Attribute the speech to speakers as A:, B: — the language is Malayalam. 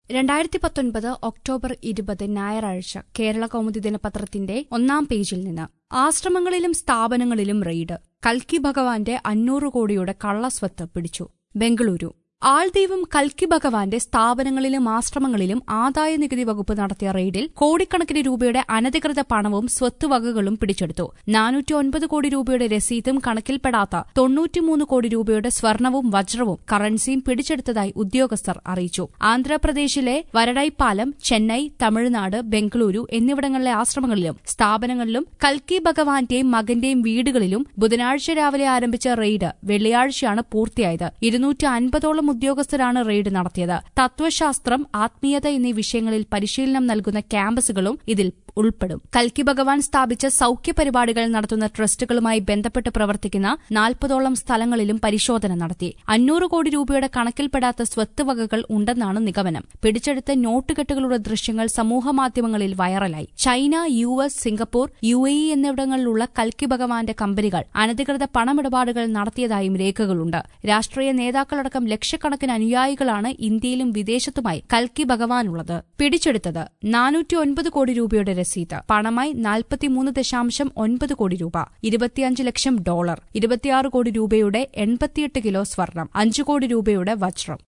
A: രണ്ടായിരത്തി പത്തൊൻപത് ഒക്ടോബർ ഇരുപത് ഞായറാഴ്ച കേരള കൗമുദി ദിനപത്രത്തിന്റെ ഒന്നാം പേജിൽ നിന്ന് ആശ്രമങ്ങളിലും സ്ഥാപനങ്ങളിലും റെയ്ഡ് കൽക്കി ഭഗവാന്റെ അഞ്ഞൂറ് കോടിയുടെ കള്ളസ്വത്ത് പിടിച്ചു ബംഗളൂരു ആൾദൈവം കൽക്കി ഭഗവാന്റെ സ്ഥാപനങ്ങളിലും ആശ്രമങ്ങളിലും ആദായ നികുതി വകുപ്പ് നടത്തിയ റെയ്ഡിൽ കോടിക്കണക്കിന് രൂപയുടെ അനധികൃത പണവും സ്വത്തുവകകളും പിടിച്ചെടുത്തു നാനൂറ്റി ഒൻപത് കോടി രൂപയുടെ രസീതും കണക്കിൽപ്പെടാത്ത തൊണ്ണൂറ്റിമൂന്ന് കോടി രൂപയുടെ സ്വർണവും വജ്രവും കറൻസിയും പിടിച്ചെടുത്തതായി ഉദ്യോഗസ്ഥർ അറിയിച്ചു ആന്ധ്രാപ്രദേശിലെ വരടൈപ്പാലം ചെന്നൈ തമിഴ്നാട് ബംഗളൂരു എന്നിവിടങ്ങളിലെ ആശ്രമങ്ങളിലും സ്ഥാപനങ്ങളിലും കൽക്കി ഭഗവാന്റെയും മകന്റെയും വീടുകളിലും ബുധനാഴ്ച രാവിലെ ആരംഭിച്ച റെയ്ഡ് വെള്ളിയാഴ്ചയാണ് പൂർത്തിയായത് ഇരുന്നൂറ്റി അൻപതോളം ഉദ്യോഗസ്ഥരാണ് റെയ്ഡ് നടത്തിയത് തത്വശാസ്ത്രം ആത്മീയത എന്നീ വിഷയങ്ങളിൽ പരിശീലനം നൽകുന്ന ക്യാമ്പസുകളും ഇതിൽ ഉൾപ്പെടും കൽക്കി ഭഗവാൻ സ്ഥാപിച്ച സൌഖ്യ പരിപാടികൾ നടത്തുന്ന ട്രസ്റ്റുകളുമായി ബന്ധപ്പെട്ട് പ്രവർത്തിക്കുന്ന നാൽപ്പതോളം സ്ഥലങ്ങളിലും പരിശോധന നടത്തി അഞ്ഞൂറ് കോടി രൂപയുടെ കണക്കിൽപ്പെടാത്ത സ്വത്ത് വകകൾ ഉണ്ടെന്നാണ് നിഗമനം പിടിച്ചെടുത്ത നോട്ടുകെട്ടുകളുടെ ദൃശ്യങ്ങൾ സമൂഹമാധ്യമങ്ങളിൽ വൈറലായി China U S Singapore U A E എന്നിവിടങ്ങളിലുള്ള കൽക്കി ഭഗവാന്റെ കമ്പനികൾ അനധികൃത പണമിടപാടുകൾ നടത്തിയതായും രേഖകളുണ്ട് രാഷ്ട്രീയ നേതാക്കളടക്കം ലക്ഷക്കണക്കിന് അനുയായികളാണ് ഇന്ത്യയിലും വിദേശത്തുമായി കൽക്കി ഭഗവാനുള്ളത് പിടിച്ചെടുത്തത് നാനൂറ്റി ഒൻപത് കോടി രൂപയുടെ രസീത് പണമായി നാൽപ്പത്തിമൂന്ന് ദശാംശം ഒൻപത് കോടി രൂപ ഇരുപത്തിയഞ്ച് ലക്ഷം ഡോളർ ഇരുപത്തിയാറ് കോടി രൂപയുടെ എൺപത്തിയെട്ട് കിലോ സ്വർണം അഞ്ചു കോടി രൂപയുടെ വജ്രം